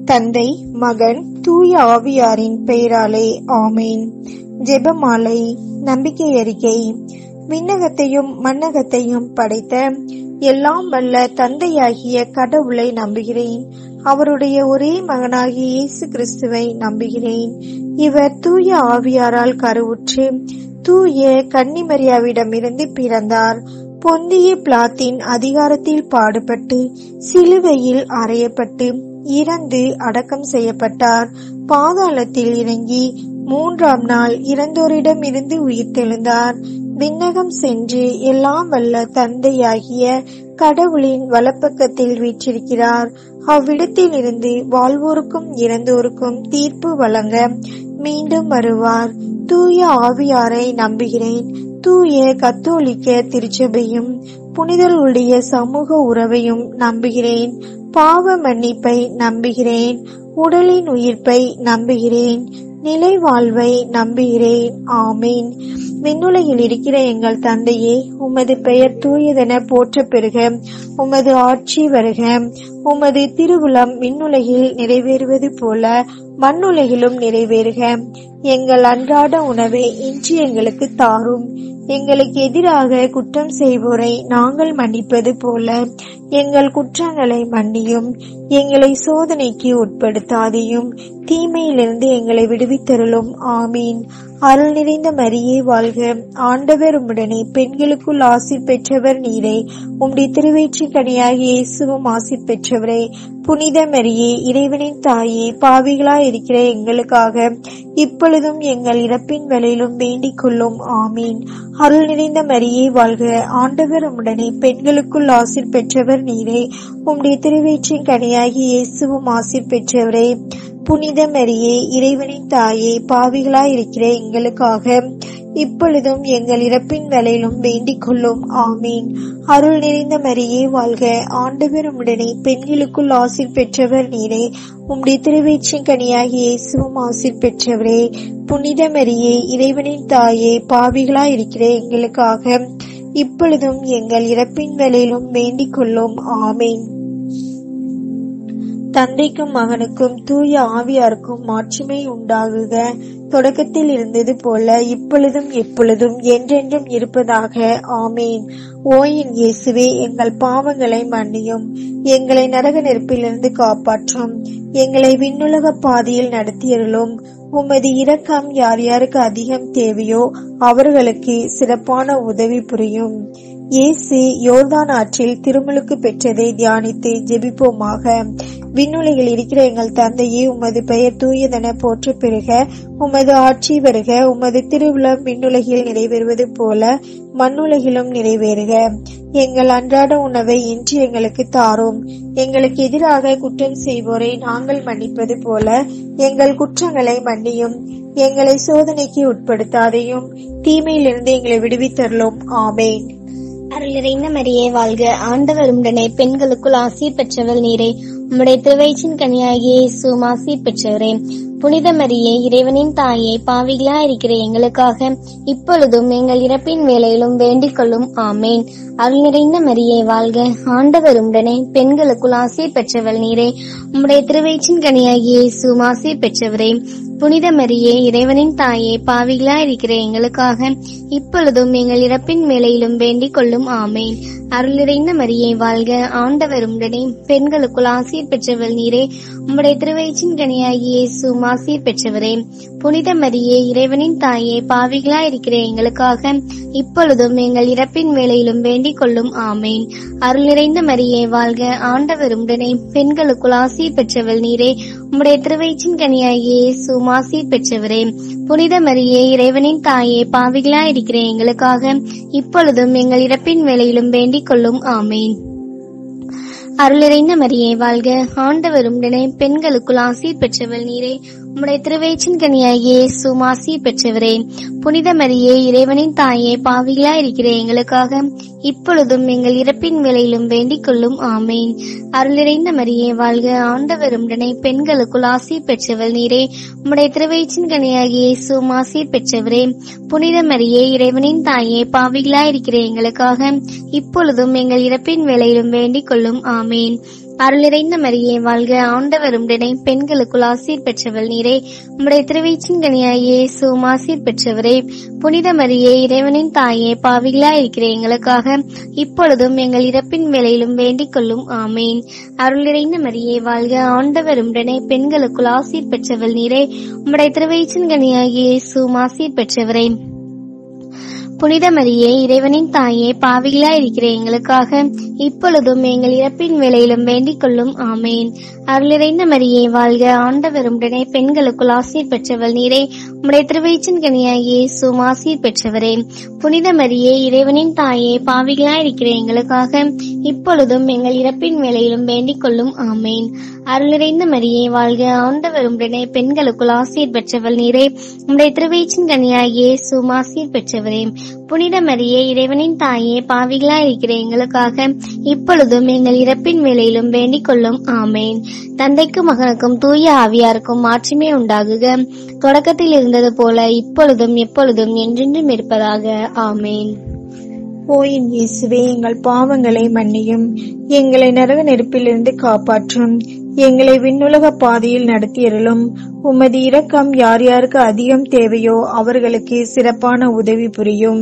தந்தை மகன் தூய ஆவியாரின் பெயராலே ஆமேன் ஜெபமாலை நம்பிக்கை அறிக்கை விண்ணகத்தையும் மண்ணகத்தையும் படைத்த எல்லாம் வல்ல தந்தையாகிய கடவுளை நம்புகிறேன் அவருடைய ஒரே மகனாகிய இயேசு கிறிஸ்துவை நம்புகிறேன் இவர் தூய ஆவியாரால் கருவுற்று தூய கன்னிமரியாவிடமிருந்து பிறந்தார் பொந்திய பிளாத்தின் அதிகாரத்தில் பாடுபட்டு சிலுவையில் அறையப்பட்டு இறந்து அடக்கம் செய்யப்பட்டார் பாதாளத்தில் இறங்கி மூன்றாம் நாள் இறந்தோரிடம் இருந்து உயிர்த்தெழுந்தார் விண்ணகம் சென்று எல்லாம் வல்ல தந்தையாகிய கடவுளின் வலப்பக்கத்தில் வீற்றிருக்கிறார் அவ்விடத்தில் இருந்து வாழ்வோருக்கும் இறந்தோருக்கும் தீர்ப்பு வழங்க மீண்டும் வருவார் தூய ஆவியாரை நம்புகிறேன் தூய கத்தோலிக்க திருச்சபையும் புனிதர்களுடைய சமூக உறவையும் நம்புகிறேன் பாவ மன்னிப்பை நம்புகிறேன் உடலின் உயிர்ப்பை நம்புகிறேன் நிலை வாழ்வை நம்புகிறேன் ஆமீன் விண்ணுலகில் இருக்கிற எங்கள் தந்தையே உமது பெயர் தூயதென போற்ற பெறுக உமது ஆட்சி வருக உமது திருவுளம் விண்ணுலகில் நிறைவேறுவது போல மண்ணுலகிலும் நிறைவேறுக எங்கள் அன்றாட உணவை இன்று எங்களுக்கு தாரும் எங்களுக்கு எதிராக குற்றம் செய்வோரை நாங்கள் மன்னிப்பது போல எங்கள் குற்றங்களை மன்னியும் எங்களை சோதனைக்கு உட்படுத்தாதையும் தீமையிலிருந்து எங்களை விடுவித்தருளும் ஆமீன் அருள் நிறைந்த மரியே வாழ்க ஆண்டவர் உம்முடனே பெண்களுக்குள் ஆசி பெற்றவர் நீரே உம்முடைய திருவேற்றி கனியாகிய இயேசுவும் ஆசி பெற்றவரே புனித மரியே இறைவனின் தாயே பாவிகளாய் இருக்கிற எங்களுக்காக இப்பொழுதும் எங்கள் இறப்பின் வேலையிலும் வேண்டிக் கொள்ளும் ஆமீன் அருள் நிறைந்த மரியே வாழ்க ஆண்டவர் உம்முடனே பெண்களுக்குள் ஆசிர் பெற்றவர் நீரே உம்முடைய திருவேற்றின் கனியாகிய இயேசுவும் ஆசிர் பெற்றவரே புனித மரியே இறைவனின் தாயே பாவிகளாய் இருக்கிற எங்களுக்காக இப்பொழுதும் எங்கள் இறப்பின் வேலையிலும் வேண்டிக் கொள்ளும் ஆமீன் அருள் நிறைந்த மரியே வாழ்க ஆண்டவர் உம்முடனே பெண்களுக்குள் ஆசிர் பெற்றவர் நீரே உம்முடைய திருவேற்றின் கனியாகிய இயேசுவும் ஆசிர் பெற்றவரே புனித மரியே இறைவனின் தாயே பாவிகளாய் இருக்கிற எங்களுக்காக இப்பொழுதும் எங்கள் இறப்பின் வேலையிலும் வேண்டிக் கொள்ளும் ஆமீன் தந்தைக்கும் மகனுக்கும் தூய ஆவியாருக்கும் மாட்சிமை உண்டாகுக தொடக்கத்தில் இருந்தது போல இப்பொழுதும் எப்பொழுதும் என்றென்றும் இருப்பதாக ஆமேன் ஓயின் இயேசுவே எங்கள் பாவங்களை மன்னியும் எங்களை நரக நெருப்பிலிருந்து காப்பாற்றும் எங்களை விண்ணுலக பாதையில் நடத்தியருளும் உமது இரக்கம் யார் யாருக்கு அதிகம் தேவையோ அவர்களுக்கு சிறப்பான உதவி புரியும் இயேசு யோர்தான் ஆற்றில் திருமுழுக்கு பெற்றதை தியானித்து ஜெபிப்போமாக விண்ணுலகில் இருக்கிற எங்கள் தந்தையே உமது பெயர் தூயதென போற்ற பெறுக உமது ஆட்சி வருக உமது திருவிழம் விண்ணுலகில் நிறைவேறுவது போல மண்ணுலகிலும் நிறைவேறுக எங்கள் அன்றாட உணவை இன்று எங்களுக்கு தாரும் எங்களுக்கு எதிராக குற்றம் செய்வோரை நாங்கள் மன்னிப்பது போல எங்கள் குற்றங்களை மன்னியும் எங்களை சோதனைக்கு உட்படுத்தாதையும் தீமையிலிருந்து எங்களை விடுவித்தருளும் ஆமேன் அருள் நிறைந்த மரியே வாழ்க ஆண்டவர் உடனே பெண்களுக்குள் ஆசீர் பெற்றவள் நீரே உம்முடைய திருவயிற்றின் கனியாகிய இயேசு ஆசீர் பெற்றவரே புனித மரியே இறைவனின் தாயே பாவிகளா இருக்கிற எங்களுக்காக இப்பொழுதும் எங்கள் இறப்பின் வேலையிலும் வேண்டிக் கொள்ளும் ஆமேன் அருள் நிறைந்த மரியே வாழ்க ஆண்டவர் உடனே பெண்களுக்குள் ஆசீர் பெற்றவள் நீரே உம்முடைய திருவயிற்றின் கனியாகிய இயேசு ஆசீர் பெற்றவரே புனித மரியே இறைவனின் தாயே பாவிகளா இருக்கிற எங்களுக்காக இப்பொழுதும் எங்கள் இறப்பின் வேலையிலும் வேண்டிக் கொள்ளும் ஆமேன் அருள் நிறைந்த மரியே வாழ்க ஆண்டவர் உடனே பெண்களுக்குள் ஆசீர் பெற்றவள் நீரே உம்முடைய திருவயிற்றின் கனியாகிய இயேசு ஆசீர் பெற்றவரே புனித மரியே இறைவனின் தாயே பாவிகளா இருக்கிற எங்களுக்காக இப்பொழுதும் எங்கள் இறப்பின் வேலையிலும் வேண்டிக் கொள்ளும் ஆமேன் அருள் நிறைந்த மரியே வாழ்க ஆண்டவர் உடனே பெண்களுக்குள் ஆசீர் பெற்றவள் நீரே உம்முடைய திருவயிற்றின் கனியாகிய இயேசு ஆசீர் பெற்றவரே புனித மரியே இறைவனின் தாயே பாவிகளா இருக்கிற எங்களுக்காக இப்பொழுதும் எங்கள் இறப்பின் வேலையிலும் வேண்டிக் கொள்ளும் ஆமேன் அருளிறைந்த மரியே வாழ்க ஆண்டவர் உடனே பெண்களுக்குள் ஆசீர் பெற்றவள் நீரே உம்முடைய திருவேற்றின் கனியாகிய இயேசு ஆசீர் பெற்றவரே புனித மரியே இறைவனின் தாயே பாவிகளா இருக்கிற எங்களுக்காக இப்பொழுதும் எங்கள் இறப்பின் வேலையிலும் வேண்டிக் கொள்ளும் ஆமேன் அருளிறைந்த மரியே வாழ்க ஆண்டவர் உடனே பெண்களுக்குள் ஆசீர் பெற்றவள் நீரே உம்முடைய திருவயிற்றின் கனியாகிய இயேசு ஆசீர் பெற்றவரே புனித மரியே இறைவனின் தாயே பாவிகளா இருக்கிற எங்களுக்காக இப்பொழுதும் எங்கள் இறப்பின் வேலையிலும் வேண்டிக் கொள்ளும் ஆமேன் அருளிறைந்த மரியே வாழ்க ஆண்டவர் உடனே பெண்களுக்குள் ஆசீர் பெற்றவள் நீரே உம்முடைய திருவயிற்றின் கனியாகிய இயேசுவும் ஆசீர் பெற்றவரே புனித மரியே இறைவனின் தாயே பாவிகளா இருக்கிற எங்களுக்காக இப்பொழுதும் எங்கள் இறப்பின் வேளையிலும் வேண்டிக் கொள்ளும் ஆமேன் அருளிறைந்த மரியே வாழ்க ஆண்டவர் உடனே பெண்களுக்குள் ஆசீர் பெற்றவள் நீரே உம்முடைய திருவயிற்றின் கனியாகிய இயேசுவும் ஆசீர் பெற்றவரே புனித மரியே இறைவனின் தாயே பாவிகளா இருக்கிற எங்களுக்காக இப்பொழுதும் எங்கள் இறப்பின் வேளையிலும் வேண்டிக் கொள்ளும் ஆமேன் அருளிறைந்த மரியே வாழ்க ஆண்டவர் உடனே பெண்களுக்குள் ஆசீர் பெற்றவள் நீரே உம்முடைய திருவயிற்றின் கனியாகிய இயேசுவும் ஆசீர் பெற்றவரே புனித மரியே இறைவனின் தாயே பாவிகளா இருக்கிற எங்களுக்காக இப்பொழுதும் எங்கள் இறப்பின் வேளையிலும் வேண்டிக் கொள்ளும் ஆமேன் அருளிறைந்த மரியே வாழ்க ஆண்டவர் உடனே பெண்களுக்குள் ஆசீர் பெற்றவள் நீரே உம்முடைய திருவயிற்றின் கனியாகிய இயேசுவும் ஆசீர் பெற்றவரே புனித மரியே இறைவனின் தாயே பாவிகளா இருக்கிற எங்களுக்காக இப்பொழுதும் எங்கள் இறப்பின் வேளையிலும் வேண்டிக் கொள்ளும் ஆமேன் தந்தைக்கும் மகனுக்கும் தூய ஆவியாருக்கும் மாற்றமே உண்டாகுக தொடக்கத்தில் இருந்தது போல இப்பொழுதும் எப்பொழுதும் என்றென்றும் இருப்பதாக ஆமேன் ஓயின் இயேசுவே எங்கள் பாவங்களை மன்னியும் எங்களை நரக நெருப்பிலிருந்து காப்பாற்றும் எங்களை விண்ணுலக பாதையில் நடத்தியருளும் உமது இரக்கம் யார் யாருக்கு அதிகம் தேவையோ அவர்களுக்கு சிறப்பான உதவி புரியும்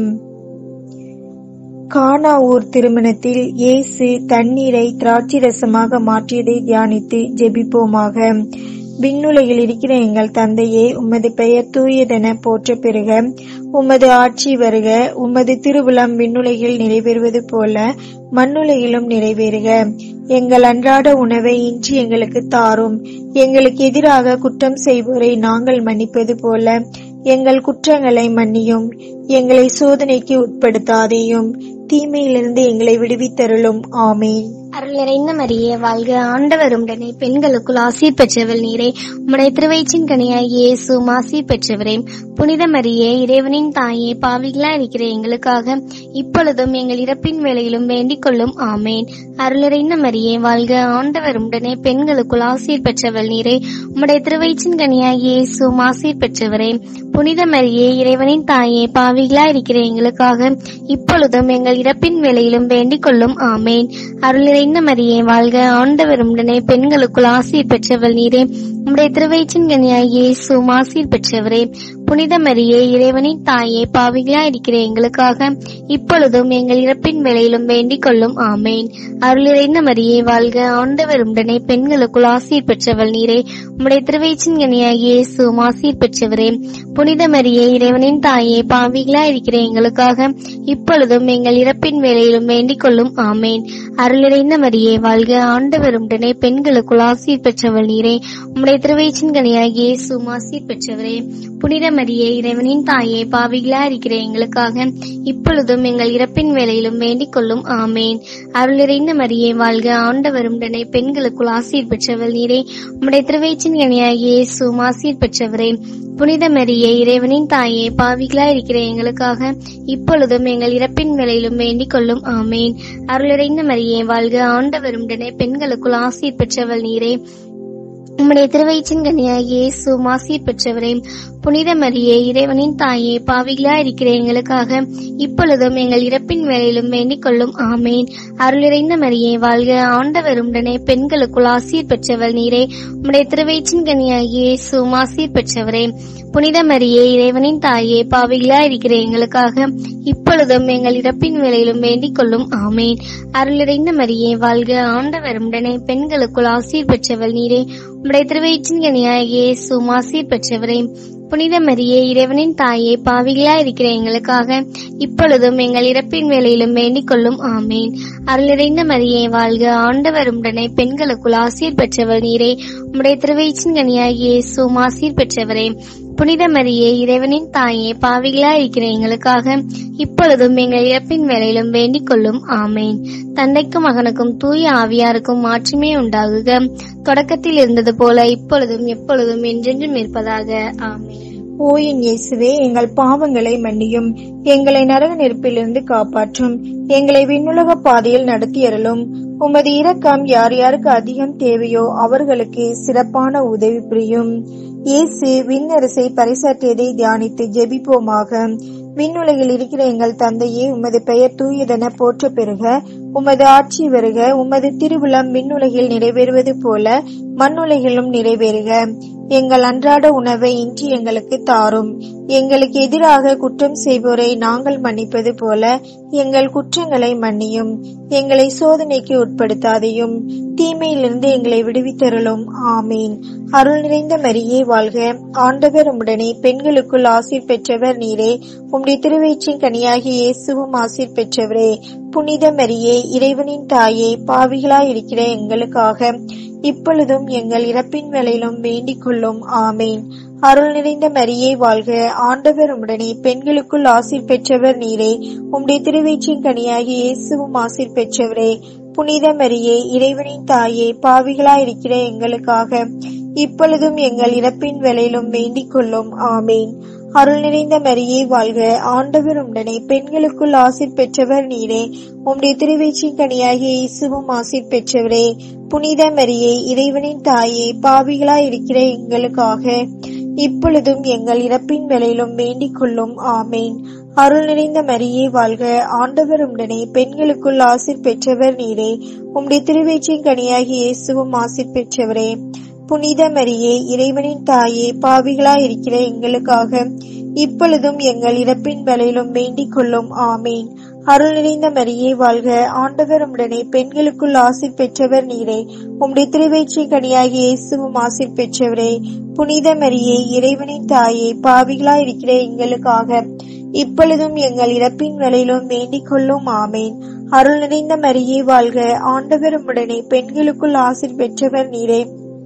கானா ஊர் திருமணத்தில் இயேசு தண்ணீரை திராட்சை ரசமாக மாற்றியதை தியானித்து ஜெபிப்போமாக விண்ணுலகில் இருக்கிற எங்கள் தந்தையே உமது பெயர் தூயதென போற்ற பெறுக உமது ஆட்சி வருக உமது திருவுளம் விண்ணுலகில் நிறைவேறுவது போல மண்ணுலகிலும் நிறைவேறுக எங்கள் அன்றாட உணவை இன்று எங்களுக்கு தாரும் எங்களுக்கு எதிராக குற்றம் செய்வோரை நாங்கள் மன்னிப்பது போல எங்கள் குற்றங்களை மன்னியும் எங்களை சோதனைக்கு உட்படுத்தாதேயும் தீமையிலிருந்து எங்களை விடுவித்தருளும் ஆமேன் அருள் நிறைந்த மரியே வாழ்க ஆண்டவர் உடனே பெண்களுக்குள் ஆசீர் பெற்றவள் நீரே உம்முடைய திருவயிற்றின் கனியாகிய இயேசுவும் ஆசீர் பெற்றவரே புனித மரியே இறைவனின் தாயே பாவிகளா இருக்கிற எங்களுக்காக இப்பொழுதும் எங்கள் இறப்பின் வேளையிலும் வேண்டிக் கொள்ளும் ஆமேன் அருள் நிறைந்த மரியே வாழ்க ஆண்டவர் உடனே பெண்களுக்குள் ஆசீர் பெற்றவள் நீரே உம்முடைய திருவயிற்றின் கனியாகிய இயேசுவும் ஆசீர் பெற்றவரே புனித மரியே இறைவனின் தாயே பாவிகளா இருக்கிற எங்களுக்காக இப்பொழுதும் எங்கள் இறப்பின் வேளையிலும் வேண்டிக் கொள்ளும் ஆமேன் அருள் நிறைந்த மரியே வாழ்க ஆண்டவர் உடனே பெண்களுக்குள் ஆசீர் பெற்றவள் நீரே உம்முடைய திருவயிற்றின் கனியாகிய இயேசுவும் ஆசீர் பெற்றவரே புனித மரியே இறைவனின் தாயே பாவிகளா இருக்கிற எங்களுக்காக இப்பொழுதும் எங்கள் இறப்பின் வேளையிலும் வேண்டிக் கொள்ளும் ஆமேன் அருள் நிறைந்த மரியே வாழ்க ஆண்டவர் உடனே பெண்களுக்குள் ஆசீர் பெற்றவள் நீரே உம்முடைய திருவயிற்றின் கனியாகிய இயேசுவும் ஆசீர் பெற்றவரே புனித மரியே இறைவனின் தாயே பாவிகளா இருக்கிற எங்களுக்காக இப்பொழுதும் எங்கள் இறப்பின் வேளையிலும் வேண்டிக் கொள்ளும் ஆமேன் அருள் நிறைந்த மரியே வாழ்க ஆண்டவர் உடனே பெண்களுக்குள் ஆசீர் பெற்றவள் நீரே உம்முடைய திருவயிற்றின் கனியாகிய இயேசுவும் ஆசீர் பெற்றவரே புனித மரியே இறைவனின் தாயே பாவிகளா இருக்கிற எங்களுக்காக இப்பொழுதும் எங்கள் இறப்பின் வேளையிலும் வேண்டிக் கொள்ளும் ஆமேன் அருள் நிறைந்த மரியே வாழ்க ஆண்டவர் உடனே பெண்களுக்குள் ஆசீர் பெற்றவள் நீரே உம்முடைய திருவயிற்றின் கனியாகிய இயேசுவும் ஆசீர் பெற்றவரே புனித மரியே இறைவனின் தாயே பாவிகளா இருக்கிற எங்களுக்காக இப்பொழுதும் எங்கள் இறப்பின் வேளையிலும் வேண்டிக் கொள்ளும் ஆமேன் அருளிறைந்த மரியே வாழ்க ஆண்டவர் உடனே பெண்களுக்குள் ஆசீர் பெற்றவள் நீரே உம்முடைய திருவயிற்றின் கனியாகிய இயேசுவும் ஆசீர் பெற்றவரே புனித மரியே இறைவனின் தாயே பாவிகளா இருக்கிற எங்களுக்காக இப்பொழுதும் எங்கள் இறப்பின் வேளையிலும் வேண்டிக் கொள்ளும் ஆமேன் அருளிறைந்த மரியே வாழ்க ஆண்டவர் உடனே பெண்களுக்குள் ஆசீர் பெற்றவள் நீரே உம்முடைய திருவயிற்றின் கனியாகிய இயேசுவும் ஆசீர் பெற்றவரே புனித மரியே இறைவனின் தாயே பாவிகளா இருக்கிற எங்களுக்காக இப்பொழுதும் எங்கள் இறப்பின் வேளையிலும் வேண்டிக் கொள்ளும் ஆமேன் அருளிறைந்த மரியே வாழ்க ஆண்டவர் உடனே பெண்களுக்குள் ஆசீர் பெற்றவள் நீரே உம்முடைய திருவயிற்றின் கனியாகிய இயேசுவும் ஆசீர் பெற்றவரே புனித மரியே இறைவனின் தாயே பாவிகளா இருக்கிற எங்களுக்காக இப்பொழுதும் எங்கள் இறப்பின் வேளையிலும் வேண்டிக் கொள்ளும் ஆமேன் அருளிறைந்த மரியே வாழ்க ஆண்டவர் உடனே பெண்களுக்குள் ஆசீர் பெற்றவள் நீரே உம்முடைய திருவயிற்றின் கனியாகிய இயேசுவும் ஆசீர் பெற்றவரே புனித மரியே இறைவனின் தாயே பாவிகளா இருக்கிற எங்களுக்காக இப்பொழுதும் எங்கள் இறப்பின் வேளையிலும் வேண்டிக் கொள்ளும் ஆமேன் தந்தைக்கும் மகனுக்கும் தூய ஆவியாருக்கும் மாற்றுமே உண்டாகுக தொடக்கத்தில் இருந்தது போல இப்பொழுதும் எப்பொழுதும் என்றென்றும் இருப்பதாக ஆமேன் ஓ என் இயேசுவே எங்கள் பாவங்களை மன்னியும் எங்களை நரக நெருப்பிலிருந்து காப்பாற்றும் எங்களை விண்ணுலக பாதையில் நடத்தி அருளும் உமது இரக்கம் யார் யாருக்கு அதிகம் தேவையோ அவர்களுக்கு சிறப்பான உதவி புரியும் இயேசு விண்ணரசை பறைசாற்றியதை தியானித்து ஜெபிப்போமாக விண்ணுலகில் இருக்கிற எங்கள் தந்தையே உமது பெயர் தூயதென போற்ற பெறுக உமது ஆட்சி வருக உமது திருவிழம் விண்ணுலகில் நிறைவேறுவது போல மண்ணுலகிலும் நிறைவேறுக எங்கள் அன்றாட உணவை இன்று எங்களுக்கு தாரும் எங்களுக்கு எதிராக குற்றம் செய்வோரை நாங்கள் மன்னிப்பது போல எங்கள் குற்றங்களை மன்னியும் எங்களை சோதனைக்கு உட்படுத்தாதையும் தீமையிலிருந்து எங்களை விடுவித்தருளும் ஆமீன் அருள் நிறைந்த மரியே வாழ்க ஆண்டவர் உம்முடனே பெண்களுக்குள் ஆசீர் பெற்றவர் நீரே உம்முடைய திருவயிற்றின் கனியாகிய இயேசுவும் ஆசீர் பெற்றவரே புனித மரியே இறைவனின் தாயே பாவிகளாய் இருக்கிற எங்களுக்காக இப்பொழுதும் எங்கள் இறப்பின் வேளையிலும் வேண்டிக் கொள்ளும் ஆமேன் அருள் நிறைந்த மரியே வாழ்க ஆண்டவர் உம்முடனே பெண்களுக்குள் ஆசீர் பெற்றவர் நீரே உம்முடைய திருவயிற்றின் கனியாகிய இயேசுவும் ஆசீர் பெற்றவரே புனித மரியே இறைவனின் தாயே பாவிகளாய் இருக்கிற எங்களுக்காக இப்பொழுதும் எங்கள் இறப்பின் வேளையிலும் வேண்டிக் கொள்ளும் ஆமேன் அருள் நிறைந்த மரியே வாழ்க ஆண்டவர் உம்முடனே பெண்களுக்குள் ஆசீர் பெற்றவர் நீரே உம்முடைய திருவயிற்றின் கனியாகிய இயேசுவும் ஆசீர் பெற்றவரே புனித மரியே இறைவனின் தாயே பாவிகளாய் இருக்கிற எங்களுக்காக இப்பொழுதும் எங்கள் இறப்பின் வேளையிலும் வேண்டிக் கொள்ளும் ஆமேன் அருள் நிறைந்த மரியே வாழ்க ஆண்டவர் உம்முடனே பெண்களுக்குள் ஆசீர் பெற்றவர் நீரே உம்முடைய திருவயிற்றின் கனியாகிய இயேசுவும் ஆசீர் பெற்றவரே புனித மரியே இறைவனின் தாயே பாவிகளாய் இருக்கிற எங்களுக்காக இப்பொழுதும் எங்கள் இறப்பின் வேளையிலும் வேண்டிக் கொள்ளும் ஆமேன் அருள் நிறைந்த மரியே வாழ்க ஆண்டவர் உம்முடனே பெண்களுக்குள் ஆசீர் பெற்றவர் நீரே உம்முடைய திருவயிற்றின் கனியாகிய இயேசுவும் ஆசீர் பெற்றவரே புனித மரியே இறைவனின் தாயே பாவிகளாய் இருக்கிற எங்களுக்காக இப்பொழுதும் எங்கள் இறப்பின் வேளையிலும் வேண்டிக் கொள்ளும் ஆமேன் அருள் நிறைந்த மரியே வாழ்க ஆண்டவர் உம்முடனே பெண்களுக்குள் ஆசீர் பெற்றவர் நீரே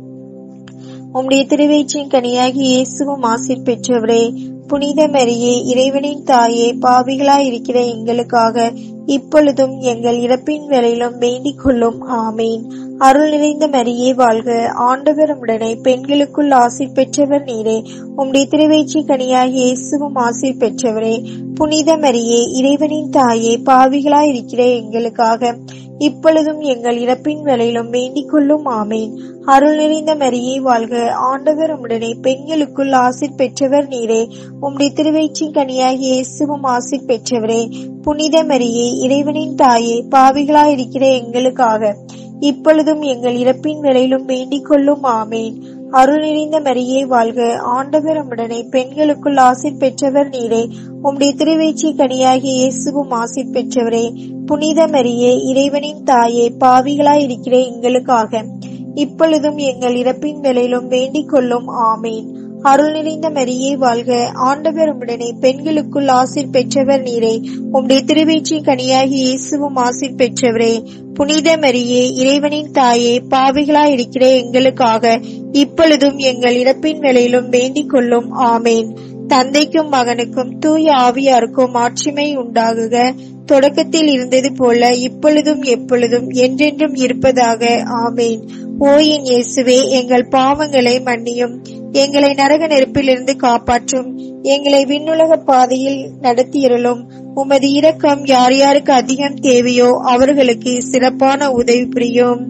உம்முடைய திருவயிற்றின் கனியாகி இயேசுவும் ஆசீர் பெற்றவரே புனித மரியே இறைவனின் தாயே பாவிகளாய் இருக்கிற எங்களுக்காக இப்பொழுதும் எங்கள் இறப்பின் வேளையிலும் வேண்டிக் கொள்ளும் ஆமேன் அருள் நிறைந்த மரியே வாழ்க ஆண்டவர் உம்முடனே பெண்களுக்குள் ஆசீர் பெற்றவர் நீரே உம்முடைய திருவயிற்சி கனியாகி இயேசுவும் ஆசீர் பெற்றவரே புனித மரியே இறைவனின் தாயே பாவிகளாய் இருக்கிற எங்களுக்காக இப்பொழுதும் எங்கள் இறப்பின் வேளையிலும் வேண்டிக் கொள்ளும் ஆமேன் அருள் நிறைந்த மரியே வாழ்க ஆண்டவர் உம்முடனே பெண்களுக்குள் ஆசீர் பெற்றவர் நீரே உம்முடைய திருவயிற்றின் கனியாகிய இயேசுவும் ஆசீர் பெற்றவரே புனித மரியே இறைவனின் தாயே பாவிகளாய் இருக்கிற எங்களுக்காக இப்பொழுதும் எங்கள் இறப்பின் வேளையிலும் வேண்டிக் கொள்ளும் ஆமேன் அருள் நிறைந்த மரியே வாழ்க ஆண்டவர் உம்முடனே பெண்களுக்குள் ஆசீர் பெற்றவர் நீரே உம்முடைய திருவயிற்சி கனியாகிய இயேசுவும் ஆசீர் பெற்றவரே புனித மரியே இறைவனின் தாயே பாவிகளாய் இருக்கிற எங்களுக்காக இப்பொழுதும் எங்கள் இறப்பின் வேளையிலும் வேண்டிக் கொள்ளும் ஆமேன் அருள் நிறைந்த மரியே வாழ்க ஆண்டவர் உம்முடனே பெண்களுக்குள் ஆசீர் பெற்றவர் நீரே உம்முடைய திருவயிற்றின் கனியாகி இயேசுவும் ஆசீர் பெற்றவரே புனித மரியே இறைவனின் தாயே பாவிகளாய் இருக்கிற எங்களுக்காக இப்பொழுதும் எங்கள் இறப்பின் வேளையிலும் வேண்டிக் கொள்ளும் ஆமேன் தந்தைக்கும் மகனுக்கும் தூய ஆவியாருக்கும் ஆட்சிமை உண்டாகுக தொடக்கத்தில் இருந்தது போல இப்பொழுதும் எப்பொழுதும் என்றென்றும் இருப்பதாக ஆமேன் ஓ என் இயேசுவே எங்கள் பாவங்களை மன்னியும் எங்களை நரக நெருப்பிலிருந்து காப்பாற்றும் எங்களை விண்ணுலக பாதையில் நடத்தியிருளும் உமது இரக்கம் யார் யாருக்கு அதிகம் தேவையோ அவர்களுக்கு சிறப்பான உதவி புரியும்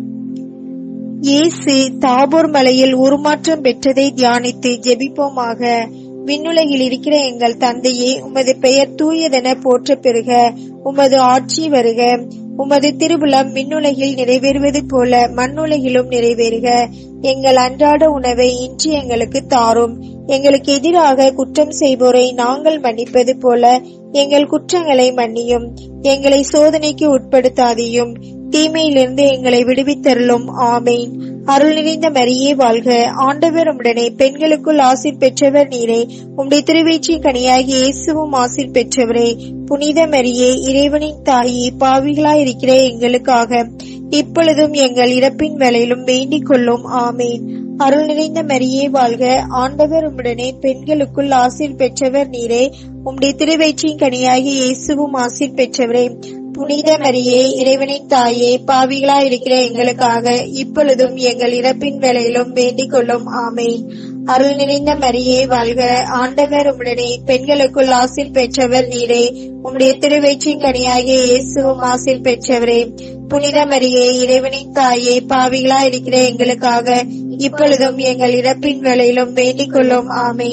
இயேசு தாபோர் மலையில் உருமாற்றம் பெற்றதை தியானித்து ஜெபிப்போமாக விண்ணுலகில் இருக்கிற எங்கள் தந்தையே உமது பெயர் தூயதென போற்ற பெறுக உமது ஆட்சி வருக உமது திருவுளம் விண்ணுலகில் நிறைவேறுவது போல மண்ணுலகிலும் நிறைவேறுக எங்கள் அன்றாட உணவை இன்று எங்களுக்கு தாரும் எங்களுக்கு எதிராக குற்றம் செய்வோரை நாங்கள் மன்னிப்பது போல எங்கள் குற்றங்களை மன்னியும் எங்களை சோதனைக்கு உட்படுத்தாதையும் தீமையிலிருந்து எங்களை விடுவித்தருளும் ஆமேன் அருள் நிறைந்த மரியே வாழ்க ஆண்டவர் உம்முடனே பெண்களுக்குள் ஆசீர் பெற்றவர் நீரே உம்முடைய திருவீச்சி கனியாகி இயேசுவும் ஆசீர் பெற்றவரே புனித மரியே இறைவனின் தாயே பாவிகளாய் இருக்கிற எங்களுக்காக இப்பொழுதும் எங்கள் இறப்பின் வேளையிலும் வேண்டிக் கொள்ளும் ஆமேன் அருள் நிறைந்த மரியே வாழ்க ஆண்டவர் உம்முடனே பெண்களுக்குள் ஆசீர் பெற்றவர் நீரே உம்முடைய திருவயிற்றின் கனியாகி இயேசுவும் ஆசீர் பெற்றவரே புனித மரியே இறைவனின் தாயே பாவிகளாய் இருக்கிற எங்களுக்காக இப்பொழுதும் எங்கள் இறப்பின் வேளையிலும் வேண்டிக் கொள்ளும் ஆமேன் அருள் நிறைந்த மரியே வாழ்க ஆண்டவர் உம்முடனே பெண்களுக்குள் ஆசிர் பெற்றவர் நீரே உம்முடைய திருவயிற்றின் கனியாகிய இயேசுவும் ஆசிர் பெற்றவரே புனித மரியே இறைவனின் தாயே பாவிகளாய் இருக்கிற எங்களுக்காக இப்பொழுதும் எங்கள் இறப்பின் வேளையிலும் வேண்டிக் கொள்ளும் ஆமேன்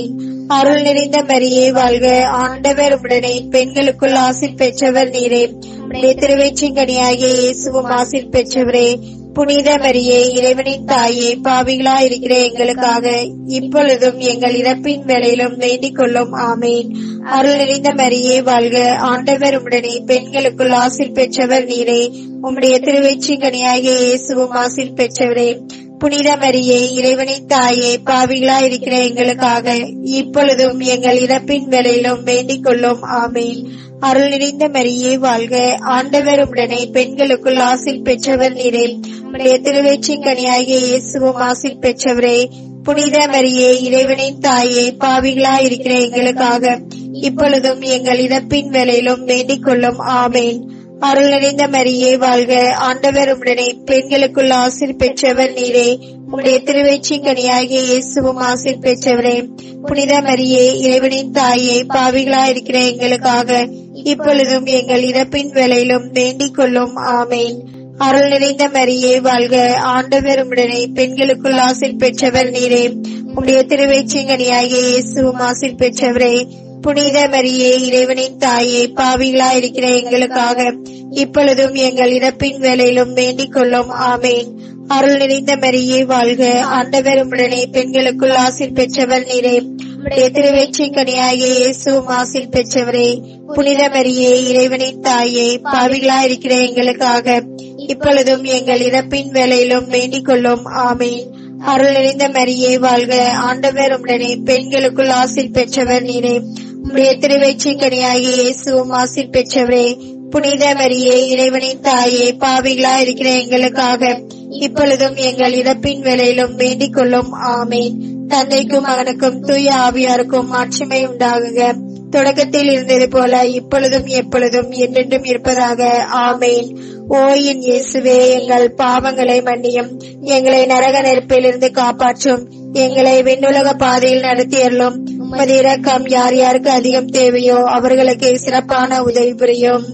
அருள் நிறைந்த மரியே வாழ்க ஆண்டவர் உடனே பெண்களுக்குள் ஆசிர் பெற்றவர் நீரே உடைய திருவேற்றிங்கனியாகிய இயேசுவும் ஆசிர் பெற்றவரே புனித மரியே இறைவனின் தாயே பாவிகளா இருக்கிற எங்களுக்காக இப்பொழுதும் எங்கள் இறப்பின் வேளையிலும் வேண்டிக் கொள்ளும் ஆமேன் அருள் நிறைந்த மரியே வாழ்க ஆண்டவர் உடனே பெண்களுக்குள் ஆசிர் பெற்றவர் நீரே உம்முடைய திருவேற்றிங்கனியாகிய இயேசுவும் ஆசிர் பெற்றவரே புனித மரியே இறைவனின் தாயே பாவிகளா இருக்கிற எங்களுக்காக இப்பொழுதும் எங்கள் இறப்பின் வேளையிலும் வேண்டிக் கொள்ளும் ஆமேன் அருள் நிறைந்த மரியே வாழ்க ஆண்டவர் உடனே பெண்களுக்குள் ஆசில் பெற்றவர் நீரே உடைய திருவேற்றின் கனியாகிய இயேசுவும் ஆசில் பெற்றவரே புனித மரியே இறைவனின் தாயே பாவிகளா இருக்கிற எங்களுக்காக இப்பொழுதும் எங்கள் இறப்பின் வேளையிலும் வேண்டிக் கொள்ளும் ஆமேன் அருள் நிறைந்த மரியே வாழ்க ஆண்டவர் உடனே பெண்களுக்குள் ஆசிர் பெற்றவர் நீரே உம்முடைய திருவேற்றின் கனியாகிய இயேசுவும் ஆசிர் பெற்றவரே புனித மரியே இறைவனின் தாயே பாவிகளா இருக்கிற எங்களுக்காக இப்பொழுதும் எங்கள் இறப்பின் வேளையிலும் வேண்டிக் கொள்ளும் ஆமேன் அருள் நிறைந்த மரியே வாழ்க ஆண்டவர் உடனே பெண்களுக்குள் ஆசிர் பெற்றவர் நீரே உம்முடைய திருவேற்றிங்கனியாகிய இயேசுவும் ஆசிர் பெற்றவரே புனித மரியே இறைவனின் தாயே பாவிகளா இருக்கிற எங்களுக்காக இப்பொழுதும் எங்கள் இறப்பின் வேளையிலும் வேண்டிக் கொள்ளும் ஆமேன் அருள் நிறைந்த மரியே வாழ்க ஆண்டவர் உடனே பெண்களுக்குள் ஆசிர் பெற்றவர் நீரே உடைய திருவேற்றின் கனியாகிய இயேசுவும் ஆசிர் பெற்றவரே புனித மரியே இறைவனின் தாயே பாவிகளா இருக்கிற எங்களுக்காக இப்பொழுதும் எங்கள் இறப்பின் வேளையிலும் வேண்டிக் கொள்ளும் ஆமேன் அருள் நிறைந்த மரியே வாழ்க ஆண்டவர் உடனே பெண்களுக்குள் ஆசிர் பெற்றவர் நீரே உடைய திருவேற்றின் கனியாகிய இயேசுவும் ஆசிர் பெற்றவரே புனித மரியே இறைவனின் தாயே பாவிகளா இருக்கிற எங்களுக்காக இப்பொழுதும் எங்கள் இறப்பின் வேளையிலும் வேண்டிக் கொள்ளும் ஆமேன் தந்தைக்கும் மகனுக்கும் தூய ஆவியாருக்கும் மாட்சிமை உண்டாகுக தொடக்கத்தில் இருந்தது போல இப்பொழுதும் எப்பொழுதும் என்றென்றும் இருப்பதாக ஆமேன் ஓ என் இயேசுவே எங்கள் பாவங்களை மன்னியும் எங்களை நரக நெருப்பிலிருந்து காப்பாற்றும் எங்களை விண்ணுலக பாதையில் நடத்தியறலும் உமது இரக்கம் யார் யாருக்கு அதிகம் தேவையோ அவர்களுக்கு சிறப்பான உதவி புரியும்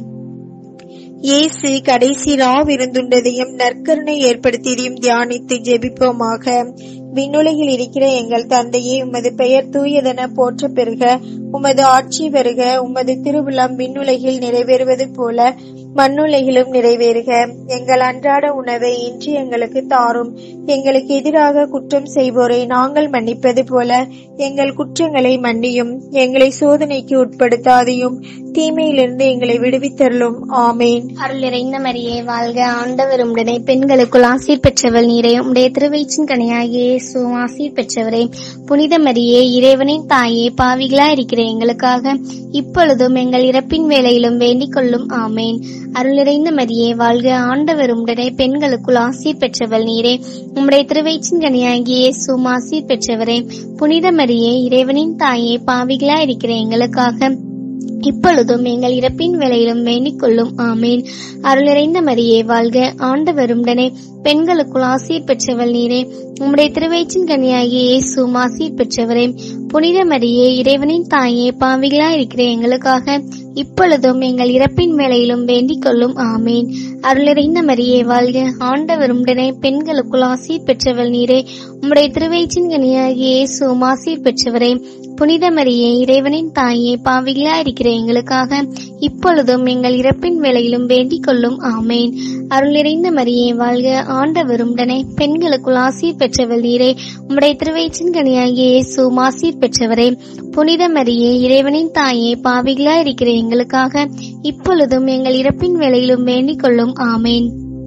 இயேசு கடைசி ராவிருந்துண்டதையும் நற்கருணை ஏற்படுத்தியதையும் தியானித்து ஜெபிப்போமாக விண்ணுலகில் இருக்கிற எங்கள் தந்தையே உமது பெயர் தூயதென போற்ற பெறுக உமது ஆட்சி வருக உமது திருவிழம் விண்ணுலகில் நிறைவேறுவது போல மண்ணுலகிலும் நிறைவேறுக எங்கள் அன்றாட உணவை இன்று எங்களுக்கு தாரும் எங்களுக்கு எதிராக குற்றம் செய்வோரை நாங்கள் மன்னிப்பது போல எங்கள் குற்றங்களை மன்னியும் எங்களை சோதனைக்கு உட்படுத்தாதையும் தீமையிலிருந்து எங்களை விடுவித்தருளும் ஆமேன் அருள் நிறைந்த மரியே வாழ்க ஆண்டவர் உடனே பெண்களுக்குள் ஆசீர் பெற்றவள் நீரே உடைய திருவயிற்றின் கனியாகிய இயேசுவும் ஆசீர் பெற்றவரே புனித மரியே இறைவனின் தாயே பாவிகளா இருக்கிற எங்களுக்காக இப்பொழுதும் எங்கள் இறப்பின் வேளையிலும் வேண்டிக் கொள்ளும் ஆமேன் அருள் நிறைந்த மரியே வாழ்க ஆண்டவர் உடனே பெண்களுக்குள் ஆசீர் பெற்றவள் நீரே உம்முடைய திருவயிற்றின் கனியாகிய இயேசுவும் ஆசீர் பெற்றவரே புனித மரியே இறைவனின் தாயே பாவிகளா இருக்கிற எங்களுக்காக இப்பொழுதும் எங்கள் இறப்பின் வேளையிலும் வேண்டிக் கொள்ளும் ஆமேன் அருள் நிறைந்த மரியே வாழ்க ஆண்டவர் உடனே பெண்களுக்குள் ஆசீர் பெற்றவள் நீரே உம்முடைய திருவயிற்றின் கனியாகிய இயேசுவும் ஆசீர் பெற்றவரே புனித மரியே இறைவனின் தாயே பாவிகளா இருக்கிற எங்களுக்காக இப்பொழுதும் எங்கள் இறப்பின் வேளையிலும் வேண்டிக் கொள்ளும் ஆமேன் அருள் நிறைந்த மரியே வாழ்க ஆண்டவர் உடனே பெண்களுக்குள் ஆசீர் பெற்றவள் நீரே உம்முடைய திருவயிற்றின் கனியாகிய இயேசுவும் ஆசீர் பெற்றவரே புனித மரியே இறைவனின் தாயே பாவிகளா இருக்கிற எங்களுக்காக இப்பொழுதும் எங்கள் இறப்பின் வேளையிலும் வேண்டிக் கொள்ளும் ஆமேன் அருள் நிறைந்த மரியே வாழ்க ஆண்டவர் உடனே பெண்களுக்குள் ஆசீர் பெற்றவள் நீரே உம்முடைய திருவயிற்றின் கனியாகிய இயேசுவும் ஆசீர் பெற்றவரே புனித மரியே இறைவனின் தாயே பாவிகளா இருக்கிற எங்களுக்காக இப்பொழுதும் எங்கள் இறப்பின் வேளையிலும் வேண்டிக் கொள்ளும் ஆமேன்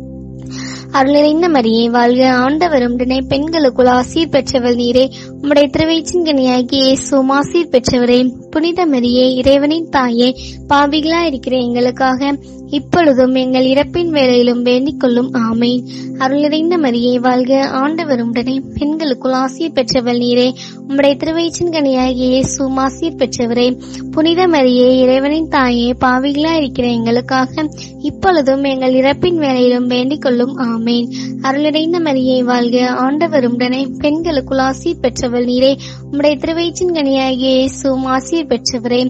அருள் நிறைந்த மரியே வாழ்க ஆண்டவர் உடனே பெண்களுக்குள் ஆசீர் பெற்றவள் நீரே உம்முடைய திருவயிற்றின் கனியாகிய இயேசுவும் ஆசீர் பெற்றவரே புனித மரியே இறைவனின் தாயே பாவிகளா இருக்கிற எங்களுக்காக இப்பொழுதும் எங்கள் இறப்பின் வேளையிலும் வேண்டிக் கொள்ளும் ஆமேன் அருள் நிறைந்த மரியே வாழ்க ஆண்டவர் உடனே பெண்களுக்குள் ஆசீர் பெற்றவள் நீரே உம்முடைய திருவயிற்றின் கனியாகிய இயேசுவும் ஆசீர் பெற்றவரே புனித மரியே இறைவனின் தாயே பாவிகளா இருக்கிற எங்களுக்காக இப்பொழுதும் எங்கள் இறப்பின் வேளையிலும் வேண்டிக் கொள்ளும் ஆமேன் அருள் நிறைந்த மரியே வாழ்க ஆண்டவர் உடனே பெண்களுக்குள் ஆசீர் பெற்றவள் நீரே உம்முடைய திருவயிற்றின் கனியாகிய இயேசுவும் ஆசீர் பெற்றவரே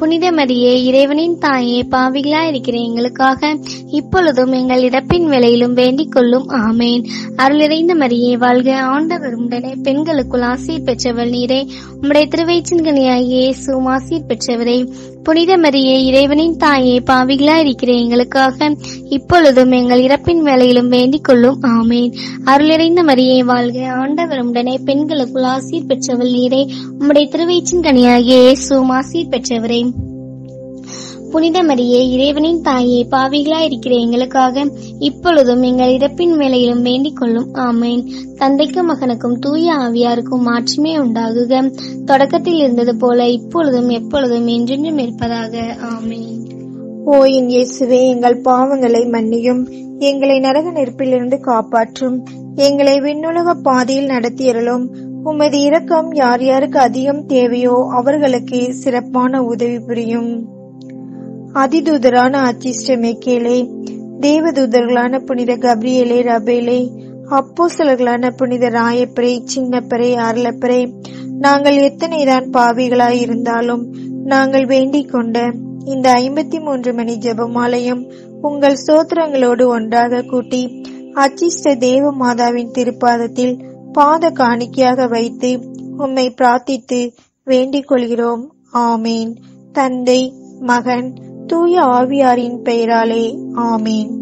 புனித மரியே இறைவனின் தாயே பாவிகளாய் இருக்கிற எங்களுக்காக இப்பொழுதும் எங்கள் இறப்பின் வேளையிலும் வேண்டிக் கொள்ளும் ஆமேன் அருளிறைந்த மரியே வாழ்க ஆண்டவர் உடனே பெண்களுக்குள் ஆசீர் பெற்றவள் நீரே உம்முடைய திருவயிற்றின் கனியாகிய இயேசுவும் ஆசீர் பெற்றவரே புனித மரியே இறைவனின் தாயே பாவிகளாய் இருக்கிற எங்களுக்காக இப்பொழுதும் எங்கள் இறப்பின் வேளையிலும் வேண்டிக் கொள்ளும் ஆமேன் அருளிறைந்த மரியே வாழ்க ஆண்டவர் உடனே பெண்களுக்குள் ஆசீர் பெற்றவள் நீரே உம்முடைய திருவயிற்றின் கனியாகிய இயேசுவும் ஆசீர் பெற்றவரே புனித மரியே இறைவனின் தாயே பாவிகளாய் இருக்கிற எங்களுக்காக இப்பொழுதும் எங்கள் இறப்பின் வேளையிலும் வேண்டிக் கொள்ளும் ஆமேன் தந்தைக்கும் மகனுக்கும் தூய ஆவியாருக்கும் மாற்றமே உண்டாகுக தொடக்கத்தில் இருந்தது போல இப்பொழுதும் எப்பொழுதும் என்றென்றும் இருப்பதாக ஆமேன் ஓ என் இயேசுவே எங்கள் பாவங்களை மன்னியும் எங்களை நரக நெருப்பிலிருந்து காப்பாற்றும் எங்களை விண்ணுலக பாதையில் நடத்தியருளும் உமது இரக்கம் யார் யாருக்கு அதிகம் தேவையோ அவர்களுக்கு சிறப்பான உதவி புரியும் அதிதூதரான அச்சிஷ்ட மேக்கேலே தேவதூதர்களான புனித கப்ரியேலே ரபேலே அப்போஸ்தலர்களான புனித ராயப்பரே சின்னப்பரே அருளப்பரே நாங்கள் எத்தனைதான் பாவிகளாய் இருந்தாலும் நாங்கள் வேண்டிக் கொண்ட இந்த ஐம்பத்தி மூன்று மணி ஜெபமாலையும் உங்கள் சோத்திரங்களோடு ஒன்றாக கூட்டி அச்சிஷ்ட தேவ மாதாவின் திருப்பாதத்தில் பாத காணிக்கையாக வைத்து உம்மை பிரார்த்தித்து வேண்டிக் கொள்கிறோம் ஆமேன் தந்தை மகன் தூய ஆவியாரின் பெயராலே ஆமேன்